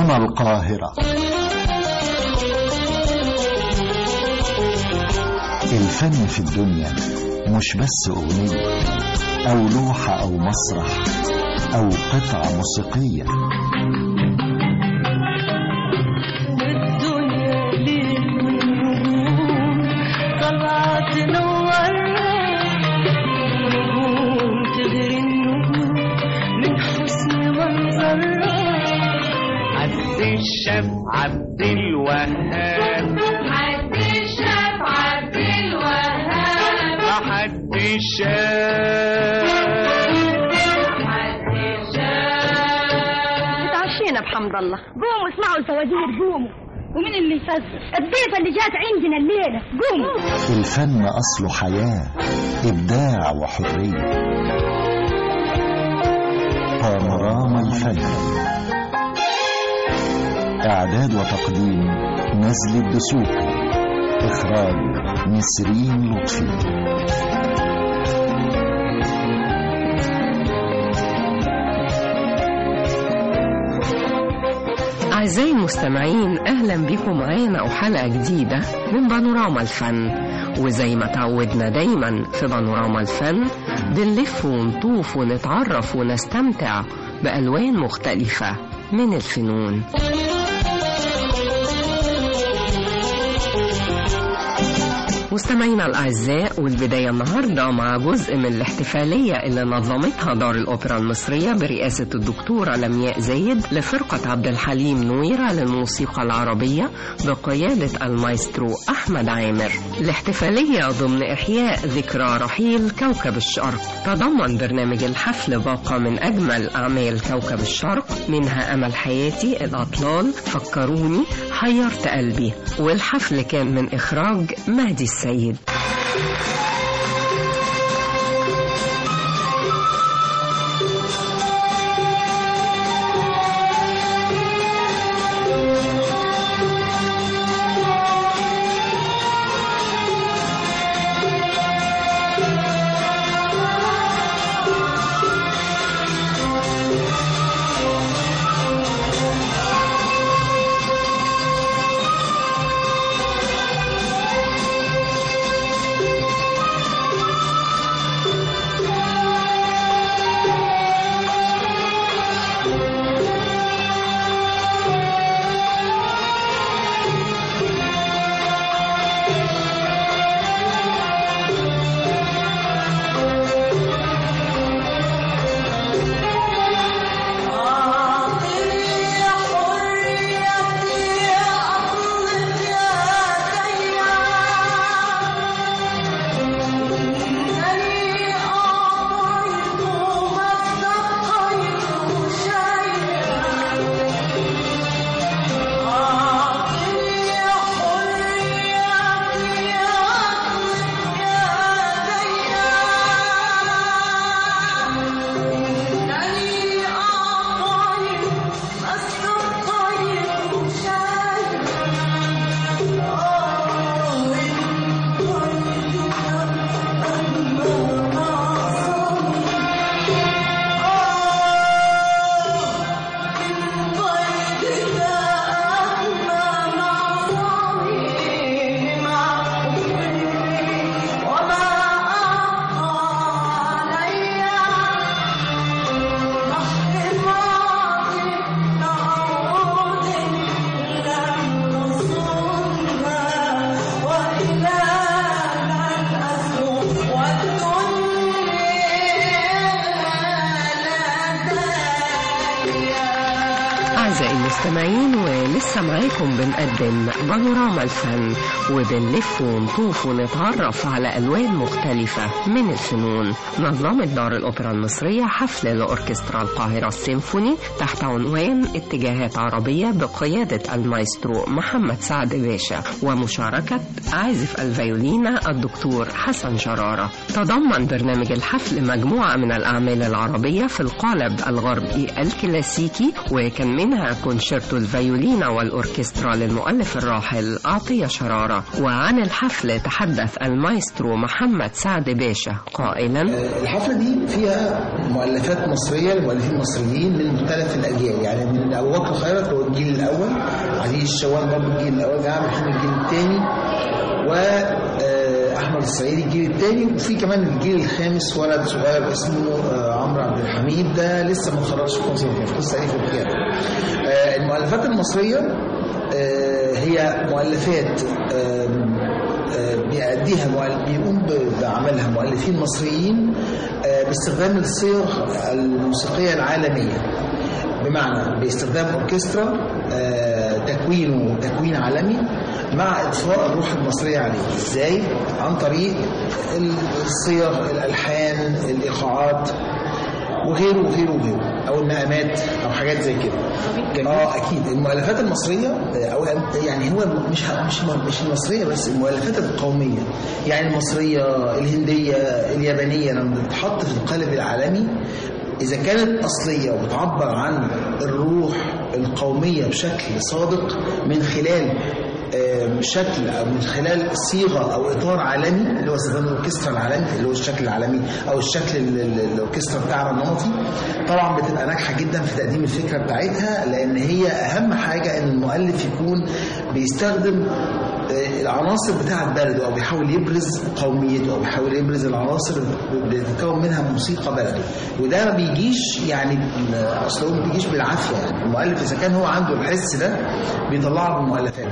بانوراما القاهرة الفن في الدنيا مش بس أغنية أو لوحة أو مسرح أو قطعة موسيقية الدنيا ليل ونجوم طلعت تنورنا نجوم تغري النجوم من حسن منظرها عبد الشاب عبد الوهاب عبد الشاف عبد الوهاب عبد الشاب عبد الشاف اتعشينا بحمد الله قوموا اسمعوا الفوازير قوموا ومين اللي يفزر الضيفة اللي جات عندنا الليلة قوموا الفن أصله حياة إبداع وحرية بانوراما الفن إعداد وتقديم نزل الدسوقي إخراج نسرين لطفي أعزائي المستمعين أهلا بكم معانا وحلقة جديدة من بانوراما الفن وزي ما تعودنا دايما في بانوراما الفن بنلف ونطوف ونتعرف ونستمتع بألوان مختلفة من الفنون مستمعينا الأعزاء والبداية النهاردة مع جزء من الاحتفالية اللي نظمتها دار الأوبرا المصرية برئاسة الدكتورة لمياء زايد لفرقة عبد الحليم نويرة للموسيقى العربية بقيادة المايسترو أحمد عامر الاحتفالية ضمن إحياء ذكرى رحيل كوكب الشرق تضمن برنامج الحفل باقة من أجمل أعمال كوكب الشرق منها أمل حياتي الأطلال فكروني حيرت قلبي والحفل كان من إخراج مهدي السيد أعزائي المستمعين ولسه معاكم بنقدم بانوراما الفن وبنلف ونطوف ونتعرف على ألوان مختلفة من الفنون نظمت دار الأوبرا المصرية حفل لأوركسترا القاهرة السيمفوني تحت عنوان اتجاهات عربية بقيادة المايسترو محمد سعد باشا ومشاركة عازف الفيولينا الدكتور حسن شرارة تضمن برنامج الحفل مجموعة من الأعمال العربية في القالب الغربي الكلاسيكي وكان منها منها كونشيرتو الفيولين والأوركسترا للمؤلف الراحل عطية شرارة وعن الحفل تحدث المايسترو محمد سعد باشا قائلا الحفلة دي فيها مؤلفات مصرية لمؤلفين مصريين من مختلف الأجيال يعني من أبو بكر خيرت هو الجيل الأول عزيز الشوال برضه الجيل الأول جمال محمد الجيل الثاني وأحمد السعيد الجيل الثاني وفي كمان الجيل الخامس ولد صغير اسمه آه، عمرو عبد الحميد ده لسه ما اتخرجش في كونسرفتيف لسه قايل في الكتاب آه، المؤلفات المصرية آه، هي مؤلفات آم، آه، بيأديها مؤل- بيقوم ب- بعملها مؤلفين مصريين آه، باستخدام الصيغ الموسيقية العالمية بمعنى باستخدام اوركسترا آه، تكوينه تكوين عالمي مع اضفاء الروح المصريه عليه ازاي عن طريق الصيغ الالحان الايقاعات وغيره وغيره وغيره او النغمات او حاجات زي كده اه اكيد المؤلفات المصريه آه، او يعني هو مش مش مش المصريه بس المؤلفات القوميه يعني المصريه الهنديه اليابانيه لما بتتحط في القالب العالمي إذا كانت أصلية وبتعبر عن الروح القومية بشكل صادق من خلال آم، شكل أو من خلال صيغة أو إطار عالمي اللي هو استخدام الأوركسترا العالمي اللي هو الشكل العالمي أو الشكل ال- ال- الأوركسترا بتاعنا النمطي طبعا بتبقى ناجحة جدا في تقديم الفكرة بتاعتها لأن هي أهم حاجة إن المؤلف يكون بيستخدم آه، العناصر بتاعة بلده أو بيحاول يبرز قوميته أو بيحاول يبرز العناصر اللي بتتكون منها موسيقى بلده وده ما بيجيش يعني أصل هو ما بيجيش بالعافية يعني المؤلف إذا كان هو عنده الحس ده بيطلعه بمؤلفاته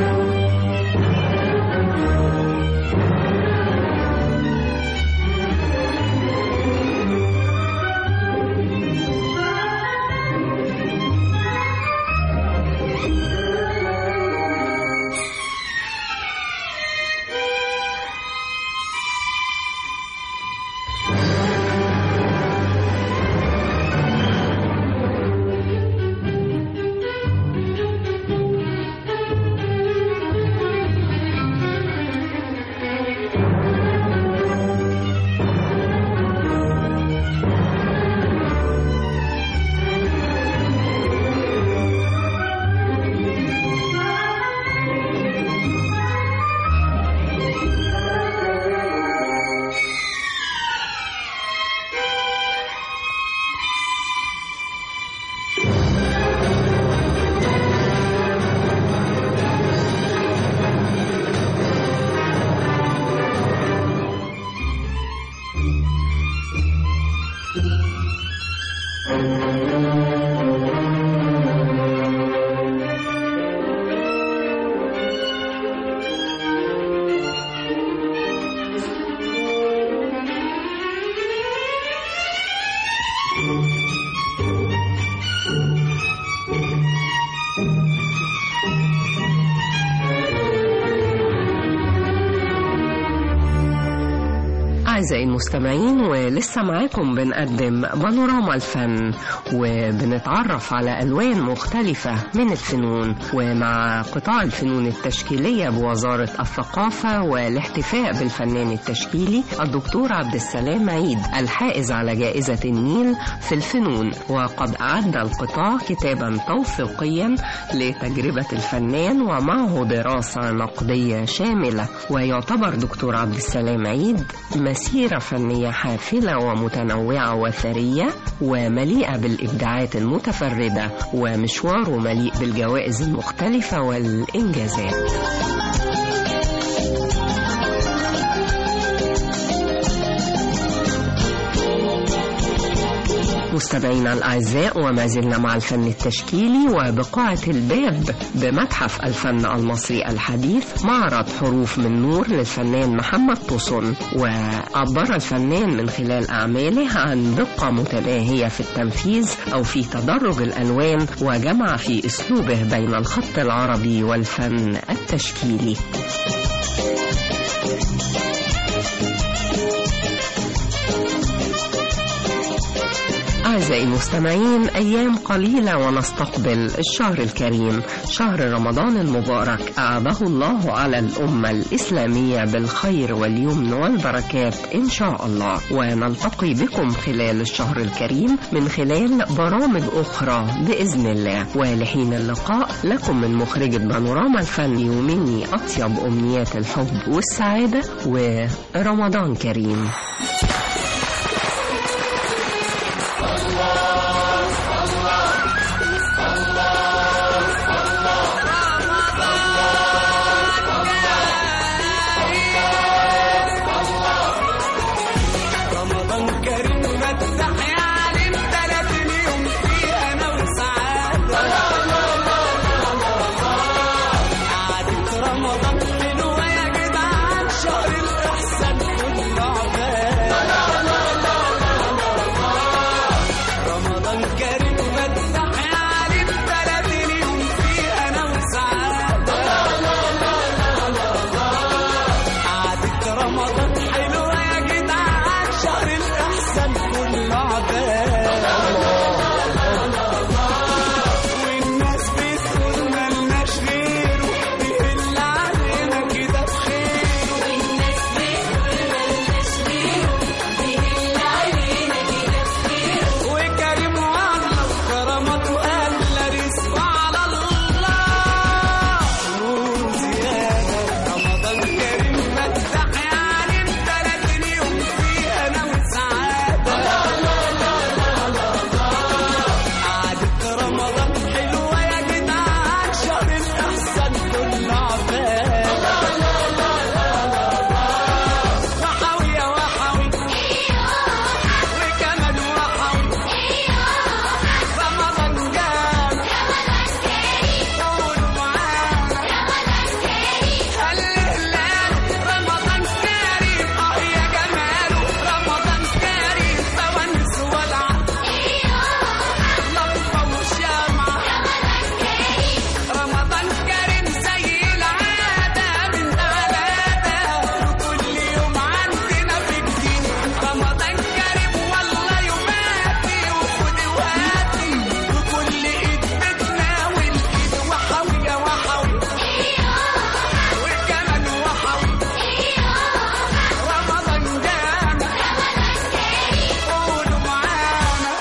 أعزائي المستمعين ولسه معاكم بنقدم بانوراما الفن وبنتعرف على ألوان مختلفة من الفنون ومع قطاع الفنون التشكيلية بوزارة الثقافة والاحتفاء بالفنان التشكيلي الدكتور عبد السلام عيد الحائز على جائزة النيل في الفنون وقد أعد القطاع كتابا توثيقيا لتجربة الفنان ومعه دراسة نقدية شاملة ويعتبر دكتور عبد السلام عيد مسيرة فنية حافلة ومتنوعة وثرية ومليئة بالإبداعات المتفردة ومشواره مليء بالجوائز المختلفة والإنجازات مستمعينا الأعزاء وما زلنا مع الفن التشكيلي وبقاعة الباب بمتحف الفن المصري الحديث معرض حروف من نور للفنان محمد طوسن وعبر الفنان من خلال أعماله عن دقة متناهية في التنفيذ أو في تدرج الألوان وجمع في أسلوبه بين الخط العربي والفن التشكيلي أعزائي المستمعين أيام قليلة ونستقبل الشهر الكريم شهر رمضان المبارك أعاده الله على الأمة الإسلامية بالخير واليمن والبركات إن شاء الله ونلتقي بكم خلال الشهر الكريم من خلال برامج أخرى بإذن الله ولحين اللقاء لكم من مخرجة بانوراما الفني ومني أطيب أمنيات الحب والسعادة ورمضان كريم رمضان كريم فتح يا عالم تلاتين يوم فيه انا وسعادة قعدة رمضان حلوة يا جدعان شهر الإحسان كل عباد رمضان كريم فتح يا عالم تلاتين يوم فيه انا وسعادة قعدة رمضان حلوة يا جدعان شهر الإحسان كل عباد والناس بتقول ملناش غيره بيهل علينا كده بخيره والناس بتقول ملناش غيره بيهل علينا كده بخيره وكريم والله وكرمته أهل رزقه على الله نور زيادة رمضان كريم فتح يا عالم تلاتين يوم فيه أنا وسعادة قعدة رمضان حلوة يا جدعان شهر الإحسان كل عباد وحوي يا وحوي وكمان وحوي رمضان جاب قولوا معانا هالهلال رمضان كريم اه يا جماله رمضان كريم فوانس والعب لمبة وشمعة رمضان كريم زي العادة من عادة وكل يوم عندنا في جديد رمضان كريم والله يوماتي وخد وهاتي وكل ايد بتناول ايد وحوي يا وحوي وكمان وحوي رمضان جانا قولوا معانا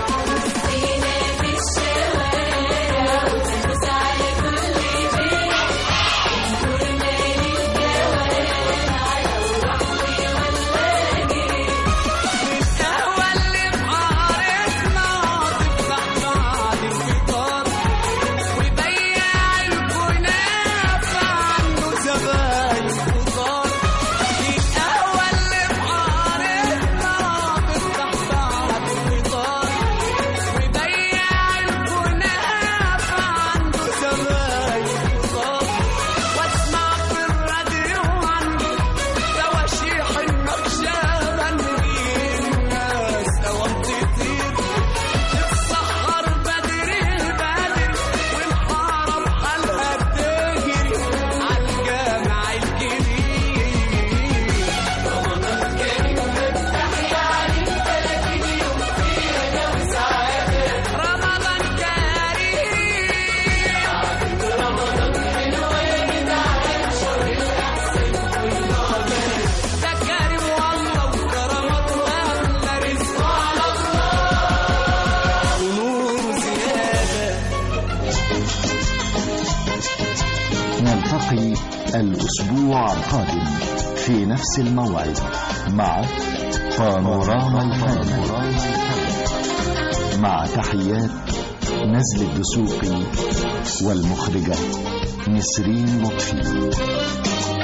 القهوة اللي بحارتنا تفتح بعد الفطار وبياع الكنافة عنده زباين كتار القهوة اللي بحارتنا تفتح بعد الفطار وبياع الكنافة عنده زباين كتار واسمع في الراديو عنده تواشيح النقشبند الناس اوام كتير تتسحر بدري بدري والحارة بحالها بتجري عالجامع الكبير رمضان كريم فتح يا عليم تلاتين يوم فيها جو سعادة رمضان كريم رمضان حلوة يا جدعان شهر الأحسن كل عباد ده كريم والله وكرمته أهل رزقه على الله ونور زيادة نلتقي الأسبوع القادم في نفس الموعد مع بانوراما الفن مع تحيات نزل الدسوقي والمخرجة نسرين لطفي